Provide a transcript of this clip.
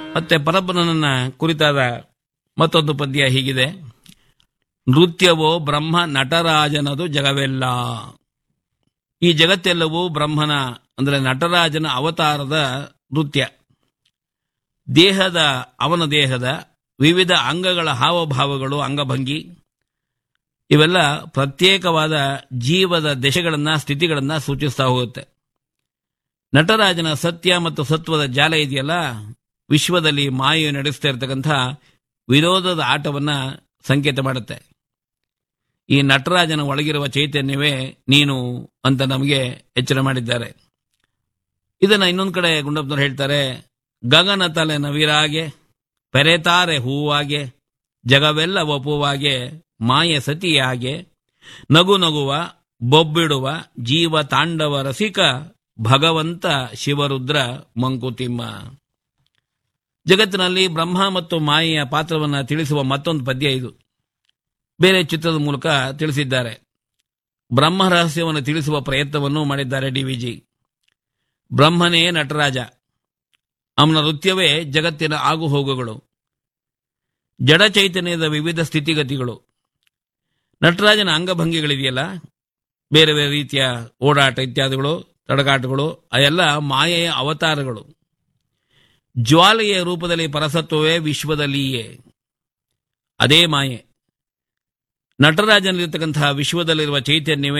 ಮತ್ತೆ ಪರಬ್ರಹ್ಮನನ್ನ ಕುರಿತಾದ ಮತ್ತೊಂದು ಪದ್ಯ ಹೀಗಿದೆ ನೃತ್ಯವೋ ಬ್ರಹ್ಮ ನಟರಾಜನದು ಜಗವೆಲ್ಲ ಈ ಜಗತ್ತೆಲ್ಲವೂ ಬ್ರಹ್ಮನ ಅಂದರೆ ನಟರಾಜನ ಅವತಾರದ ನೃತ್ಯ ದೇಹದ ಅವನ ದೇಹದ ವಿವಿಧ ಅಂಗಗಳ ಹಾವಭಾವಗಳು ಅಂಗಭಂಗಿ ಇವೆಲ್ಲ ಪ್ರತ್ಯೇಕವಾದ ಜೀವದ ದಶೆಗಳನ್ನ ಸ್ಥಿತಿಗಳನ್ನ ಸೂಚಿಸ್ತಾ ಹೋಗುತ್ತೆ ನಟರಾಜನ ಸತ್ಯ ಮತ್ತು ಸತ್ವದ ಜಾಲ ಇದೆಯಲ್ಲ ವಿಶ್ವದಲ್ಲಿ ಮಾಯು ನಡೆಸ್ತಾ ಇರತಕ್ಕಂಥ ವಿರೋಧದ ಆಟವನ್ನ ಸಂಕೇತ ಮಾಡುತ್ತೆ ಈ ನಟರಾಜನ ಒಳಗಿರುವ ಚೈತನ್ಯವೇ ನೀನು ಅಂತ ನಮಗೆ ಎಚ್ಚರ ಮಾಡಿದ್ದಾರೆ ಇದನ್ನ ಇನ್ನೊಂದು ಕಡೆ ಗುಂಡಪ್ಪನವ್ರು ಹೇಳ್ತಾರೆ ಗಗನ ತಲೆ ನವಿರಾಗೆ ಪೆರೆತಾರೆ ಹೂವಾಗೆ ಜಗವೆಲ್ಲ ಒಪ್ಪುವಾಗೆ ಮಾಯ ಸತಿಯಾಗೆ ನಗು ನಗುವ ಬೊಬ್ಬಿಡುವ ಜೀವ ತಾಂಡವ ರಸಿಕ ಭಗವಂತ ಶಿವರುದ್ರ ಮಂಕುತಿಮ್ಮ ಜಗತ್ತಿನಲ್ಲಿ ಬ್ರಹ್ಮ ಮತ್ತು ಮಾಯೆಯ ಪಾತ್ರವನ್ನು ತಿಳಿಸುವ ಮತ್ತೊಂದು ಪದ್ಯ ಇದು ಬೇರೆ ಚಿತ್ರದ ಮೂಲಕ ತಿಳಿಸಿದ್ದಾರೆ ಬ್ರಹ್ಮ ರಹಸ್ಯವನ್ನು ತಿಳಿಸುವ ಪ್ರಯತ್ನವನ್ನು ಮಾಡಿದ್ದಾರೆ ಡಿವಿಜಿ ಬ್ರಹ್ಮನೇ ನಟರಾಜ ಅವನ ನೃತ್ಯವೇ ಜಗತ್ತಿನ ಆಗುಹೋಗುಗಳು ಜಡ ಚೈತನ್ಯದ ವಿವಿಧ ಸ್ಥಿತಿಗತಿಗಳು ನಟರಾಜನ ಅಂಗಭಂಗಿಗಳಿದೆಯಲ್ಲ ಬೇರೆ ಬೇರೆ ರೀತಿಯ ಓಡಾಟ ಇತ್ಯಾದಿಗಳು ತಡಕಾಟಗಳು ಅವೆಲ್ಲ ಮಾಯೆಯ ಅವತಾರಗಳು ಜ್ವಾಲೆಯ ರೂಪದಲ್ಲಿ ಪರಸತ್ವವೇ ವಿಶ್ವದಲ್ಲಿಯೇ ಅದೇ ಮಾಯೆ ನಟರಾಜನಲ್ಲಿರ್ತಕ್ಕಂತಹ ವಿಶ್ವದಲ್ಲಿರುವ ಚೈತನ್ಯವೇ